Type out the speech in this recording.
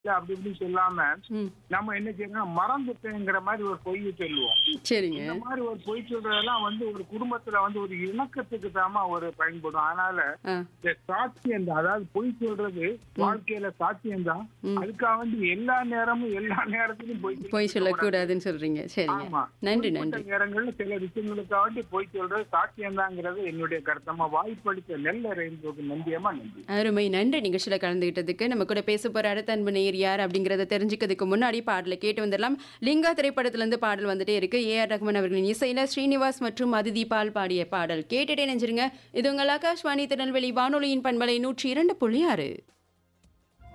அப்படி இப்படி சொல்லாம ம் நம்ம என்ன செய்யணும் மறந்துட்டேங்கிற மாதிரி ஒரு பொய் சொல்லுவோம் சரிங்க இந்த மாதிரி ஒரு பொய் சொல்றதெல்லாம் வந்து ஒரு குடும்பத்துல வந்து ஒரு இணக்கத்துக்கு தாமா ஒரு பயன்படும் அதனால ஆ இந்த சாட்சியம் தான் அதாவது பொய் சொல்றது வாழ்க்கையில சாட்சியம் தான் அதுக்காக வந்து எல்லா நேரமும் எல்லா நேரத்திலும் பொய் சொல்ல பொய் சொல்லக்கூடாதுன்னு சொல்றீங்க சரிங்க ஆமா நன்றி குறிப்பிட்ட நன்றி நேரங்கள்ல சில விஷயங்களுக்காக வேண்டி பொய் சொல்றது சாட்சியம் தாங்கிறது என்னுடைய கருத்தமா வாய்ப்பளித்த நெல்ல ரெயின்போக்கு நன்றியமா நன்றி அருமை நன்றி நிகழ்ச்சியில கலந்துகிட்டதுக்கு நம்ம கூட பேச போற அடுத்த அன்பு நேயர் யார் அப்படிங்கறத தெரிஞ்சுக்கிறதுக்கு முன்னாடி பாடலை கேட்டு வந்துடலாம் லிங்கா திரைப்படத்துல இருந்து பாடல் வந்துட்டே இருக்கு ஏ ஆர் ரஹ்மான் அவர்களின் இசையில ஸ்ரீனிவாஸ் மற்றும் அதிதி பால் பாடிய பாடல் கேட்டுட்டே நெஞ்சிருங்க இது உங்கள் ஆகாஷ்வாணி திருநெல்வேலி வானொலியின் பண்பலை நூற்றி இரண்டு புள்ளி ஆறு